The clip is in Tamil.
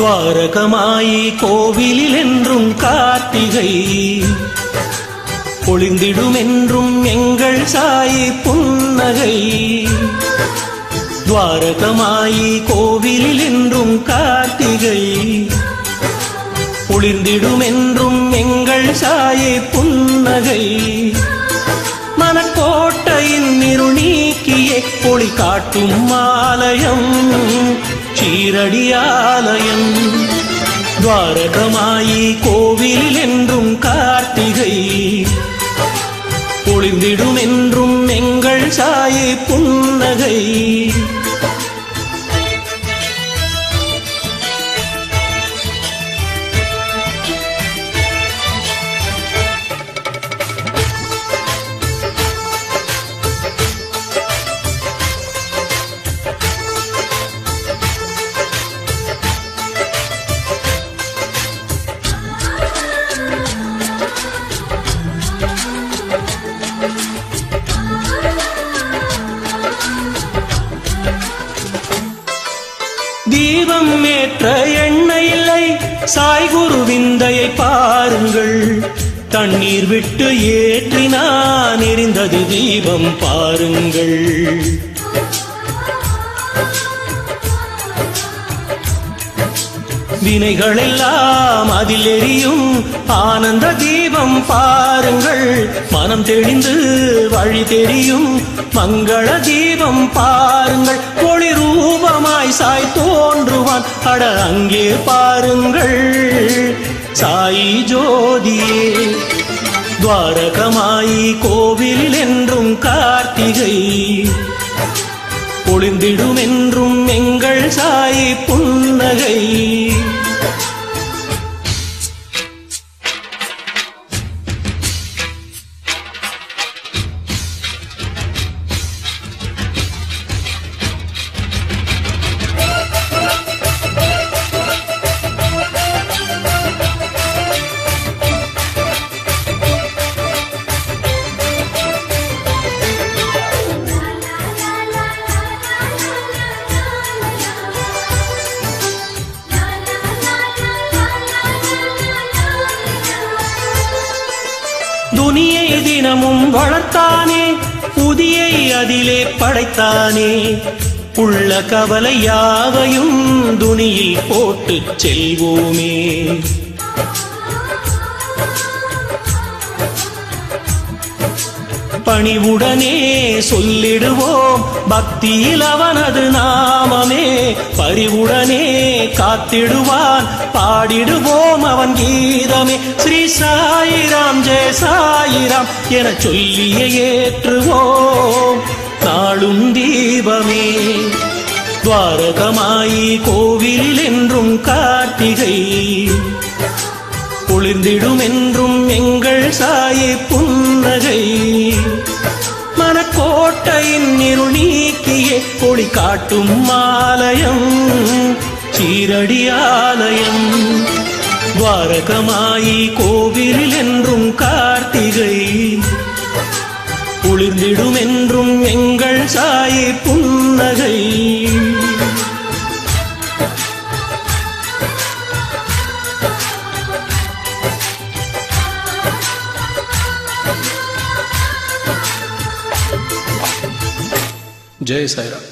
துவாரகமாயி கோவிலில் என்றும் கார்த்திகை பொழிந்திடும் என்றும் எங்கள் சாயி புன்னகை துவாரகமாயி கோவிலில் என்றும் கார்த்திகை பொழிந்திடும் என்றும் எங்கள் சாயை புன்னகை மனக்கோட்டையின் இருள் நீக்கியே ஒளி காட்டும் ஆலயம் சீரடியாலயம் துவாரகமாயி கோவிலில் என்றும் கார்த்திகை பொழிந்திடும் என்றும் எங்கள் சாயை புன்னகை தீபம் ஏற்ற எண்ணெய் இல்லை சாய்குரு விந்தையை பாருங்கள் தண்ணீர் விட்டு ஏற்றினான் எரிந்தது தீபம் பாருங்கள் வினைகள் எல்லாம் அதில் எரியும் ஆனந்த தீபம் பாருங்கள் மனம் தெளிந்து வழி தெரியும் மங்கள தீபம் பாருங்கள் ஒளி ரூபமாய் சாய் தோன்றுவான் அட அங்கே பாருங்கள் சாயி ஜோதியே துவாரகமாயி கோவிலில் என்றும் கார்த்திகை பொழிந்திடும் என்றும் எங்கள் சாயி புன்னகை துனியை தினமும் வளர்த்தானே புதியை அதிலே படைத்தானே உள்ள கவலை யாவையும் துனியில் போட்டு செல்வோமே பணிவுடனே சொல்லிடுவோம் பக்தியில் அவனது நாமமே பரிவுடனே காத்திடுவான் பாடிடுவோம் அவன் கீதமே ஸ்ரீ சாயிராம் ஜெய சாயிராம் என சொல்லிய ஏற்றுவோம் நாளும் தீபமே துவாரகமாயி கோவிலில் என்றும் கார்த்திகை குளிர்ந்திடும் என்றும் எங்கள் சாயை புன்னகை மனக்கோட்டையின் இருள் நீக்கியே ஒளி காட்டும் ஆலயம் சீரடி ஆலயம் துவாரகமாயி கோவிலில் என்றும் கார்த்திகை குளிர்ந்திடும் என்றும் எங்கள் சாயை புன்னகை ஜெய் சாய்ராம்